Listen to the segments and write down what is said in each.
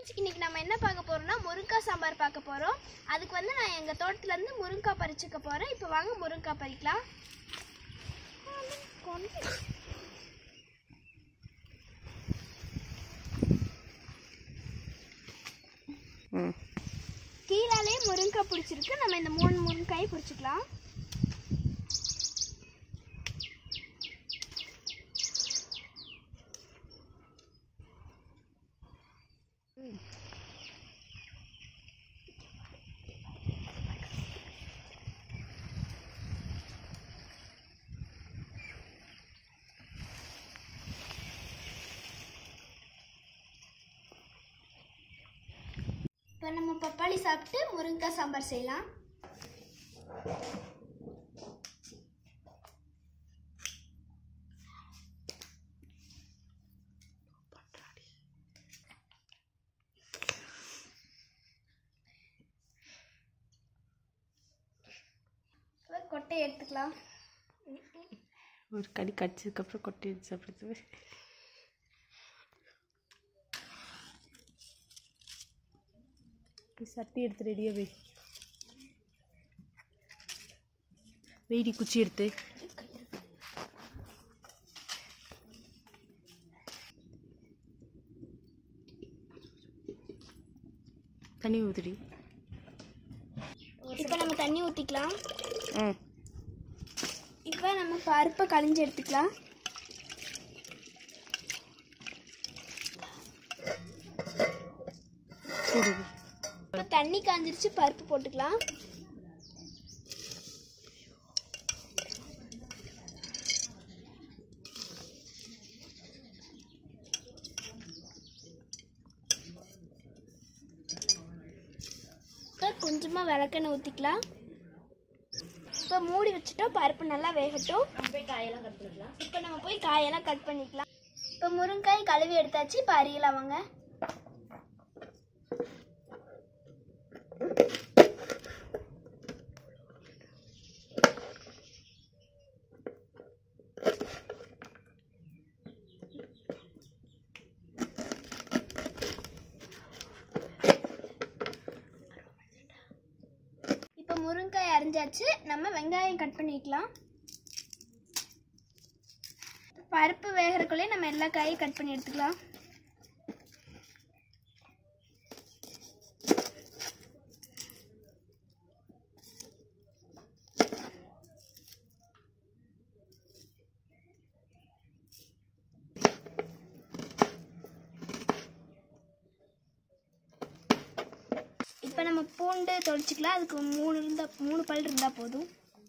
Friends இன்னைக்கு நம்ம என்ன பார்க்க போறோம்னா முருங்காய் சாம்பார் பார்க்க போறோம் அதுக்கு வந்து நான் எங்க தோட்டத்துல இருந்து முருங்காய் பறிச்சுக்க போறேன் இப்போ வாங்க முருங்காய் பறிக்கலாம் ம் கீழாலே முருங்காய் பிடிச்சிருக்கு நம்ம இந்த மூணு முருங்காயை பிடிச்சிக்கலாம் இப்போ நம்ம பப்பாளி சாப்பிட்டு முருங்காய் சாம்பார் செய்யலாம் இப்போ கொட்டையை எடுத்துக்கலாம் ஒரு கடி கடிச்சதுக்கப்புறம் கொட்டி எடுத்து சாப்பிடுறது சட்டி எடுத்து ரெடியாக வை வெயிடி குச்சி எடுத்து தண்ணி ஊத்துடி இப்போ நம்ம தண்ணி ஊற்றிக்கலாம் ம் இப்போ நம்ம பருப்பை கழிஞ்சு எடுத்துக்கலாம் சரி இப்போ தண்ணி காஞ்சிருச்சு பருப்பு போட்டுக்கலாம் இப்போ கொஞ்சமாக விளக்கெண்ணெய் ஊற்றிக்கலாம் இப்போ மூடி வச்சுட்டோம் பருப்பு நல்லா வேகட்டும் போய் காயெல்லாம் கட் பண்ணிக்கலாம் இப்போ நம்ம போய் காயெல்லாம் கட் பண்ணிக்கலாம் இப்போ முருங்காய் கழுவி எடுத்தாச்சு இப்போ அரியலாம் வாங்க இப்போ முருங்காய் அரிஞ்சாச்சு நம்ம வெங்காயம் கட் பண்ணிக்கலாம் பருப்பு வேகிறக்குள்ளே நம்ம எல்லா காயும் கட் பண்ணி எடுத்துக்கலாம் இப்போ நம்ம பூண்டு தொளிச்சிக்கலாம் அதுக்கு மூணு இருந்தா மூணு பல் இருந்தால் போதும்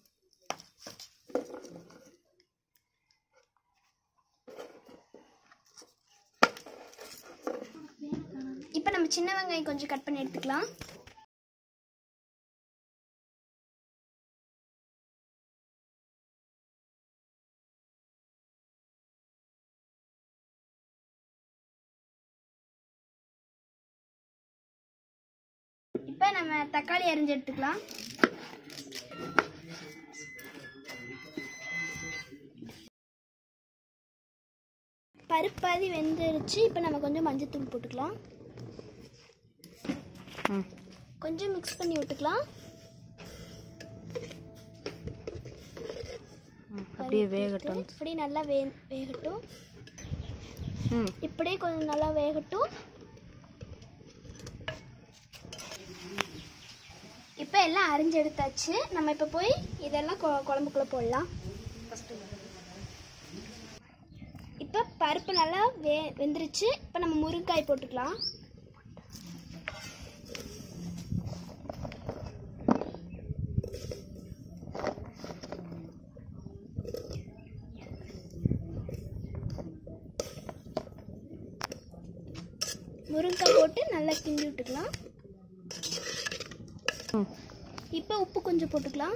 இப்போ நம்ம சின்ன வெங்காயம் கொஞ்சம் கட் பண்ணி எடுத்துக்கலாம் இப்போ நம்ம தக்காளி அரிஞ்சு எடுத்துக்கலாம் பருப்பாதி வெந்துருச்சு இப்போ நம்ம கொஞ்சம் மஞ்சத்தூள் போட்டுக்கலாம் ம் கொஞ்சம் மிக்ஸ் பண்ணி விட்டுக்கலாம் ம், அப்படியே வேகட்டும் இப்படி நல்லா வே வேகட்டும் ம் இப்படியே கொஞ்சம் நல்லா வேகட்டும் இப்போ எல்லாம் அரிஞ்சு எடுத்தாச்சு நம்ம இப்போ போய் இதெல்லாம் கொ- குழம்புக்குள்ள போடலாம் இப்போ பருப்பு நல்லா வே வெந்துருச்சு இப்போ நம்ம முருங்காய் போட்டுக்கலாம் முருங்காய் போட்டு நல்லா கிண்டி விட்டுக்கலாம் ம் இப்போ உப்பு கொஞ்சம் போட்டுக்கலாம்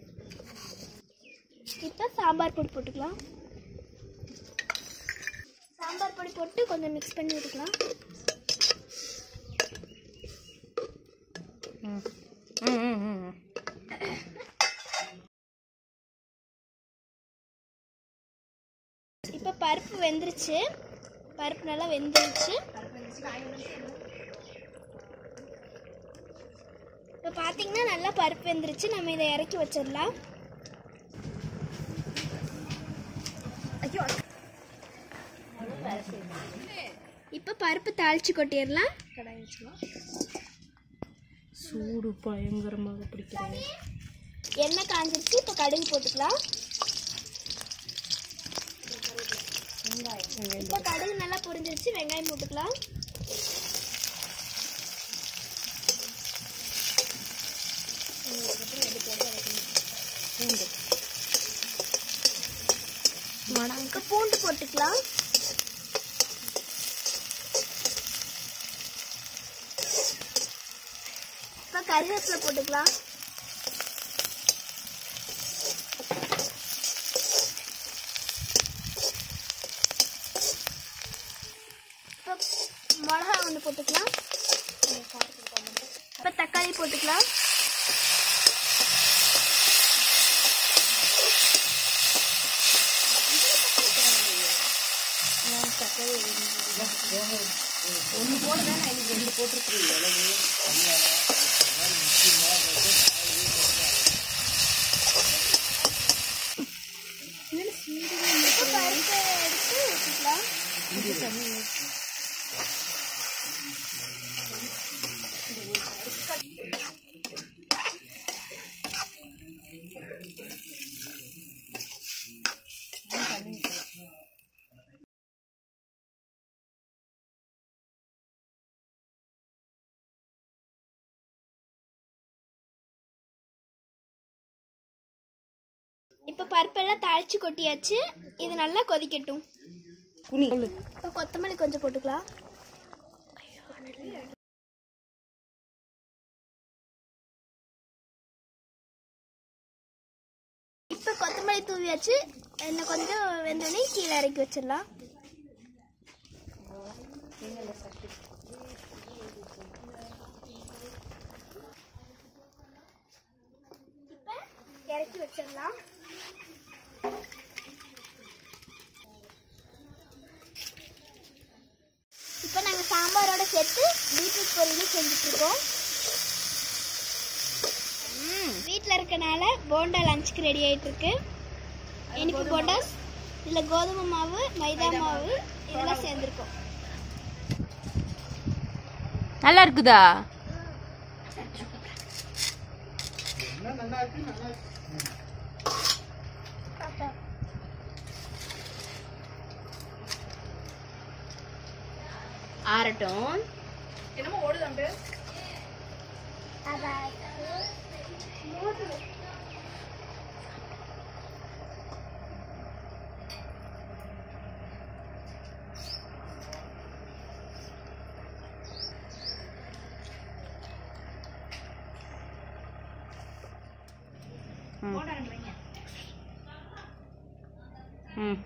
இப்போ சாம்பார் பொடி போட்டுக்கலாம் சாம்பார் பொடி போட்டு கொஞ்சம் மிக்ஸ் பண்ணி விட்டுக்கலாம் ம் ம் ம் ம் இப்போ பருப்பு வெந்துருச்சு பருப்பு நல்லா வெந்துருச்சு இப்போ பார்த்தீங்கன்னா நல்லா பருப்பு வெந்துருச்சு நம்ம இதை இறக்கி வச்சிடலாம் இப்போ பருப்பு தாளிச்சு கொட்டிடலாம் கடாய் வச்சுக்கலாம் சூடு பயங்கரமாக பிடிக்கிறது எண்ணெய் காஞ்சிருச்சு இப்போ கடுகு போட்டுக்கலாம் இப்போ கடுகு நல்லா பொரிஞ்சிருச்சு வெங்காயம் போட்டுக்கலாம் பூண்டு இப்போ பூண்டு போட்டுக்கலாம் இப்போ கருவேப்பிலை போட்டுக்கலாம் இப்போ மிளகா ஒன்று போட்டுக்கலாம் இப்போ தக்காளி போட்டுக்கலாம் இப்போ பருப்பு எடுத்து ஊற்றிக்கலாம் இப்போ பருப்பெல்லாம் தாளிச்சு கொட்டியாச்சு இது நல்லா கொதிக்கட்டும் குனி இப்போ கொத்தமல்லி கொஞ்சம் போட்டுக்கலாம் இப்போ கொத்தமல்லி தூவியாச்சு இன்னும் கொஞ்சம் வெந்தோடனே கீழே இறக்கி வச்சிடலாம் இப்போ இறக்கி வச்சிடலாம் இப்போ நாங்கள் சாம்பாரோட சேர்த்து பீட்ரூட் பொரியலும் செஞ்சுட்ருக்கோம் வீட்டில் இருக்கனால போண்டா லஞ்சுக்கு ரெடி ஆயிட்டு இருக்கு இனிப்பு போண்டாஸ் இதில் கோதுமை மாவு மைதா மாவு இதெல்லாம் சேர்ந்துருக்கோம் நல்லா இருக்குதா ஆறட்டும் ம். ம்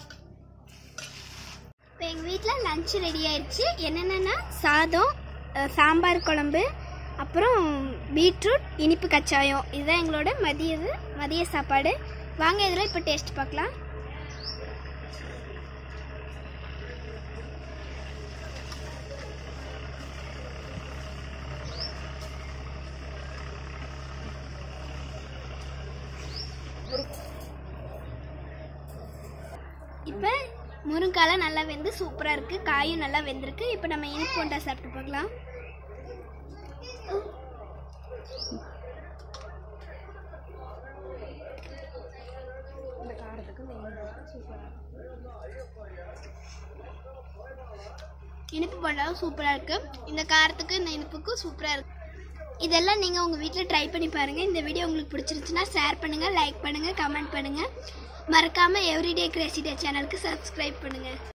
இப்போ எங்கள் வீட்டில் லஞ்ச் ரெடி ஆயிடுச்சு என்னென்னா சாதம் அஹ், சாம்பார் குழம்பு அப்புறம் பீட்ரூட் இனிப்பு கச்சாயம் இதுதான் எங்களோட மதியது மதிய சாப்பாடு வாங்க இதில் இப்போ டேஸ்ட் பார்க்கலாம் இப்போ முருங்காலாம் நல்லா வெந்து சூப்பராக இருக்குது காயும் நல்லா வெந்திருக்கு இப்போ நம்ம இனிப்பு போண்டா சாப்பிட்டு பார்க்கலாம் இனிப்பு போண்டாவும் சூப்பராக இருக்குது இந்த காரத்துக்கு இந்த இனிப்புக்கும் சூப்பராக இருக்கு இதெல்லாம் நீங்கள் உங்கள் வீட்டில் ட்ரை பண்ணி பாருங்கள் இந்த வீடியோ உங்களுக்கு பிடிச்சிருந்துச்சுன்னா ஷேர் பண்ணுங்கள் லைக் பண்ணுங்கள் கமெண்ட் பண்ணுங்கள் மறக்காமல் எவ்ரிடே கிரேசிடே சேனலுக்கு சப்ஸ்கிரைப் பண்ணுங்கள்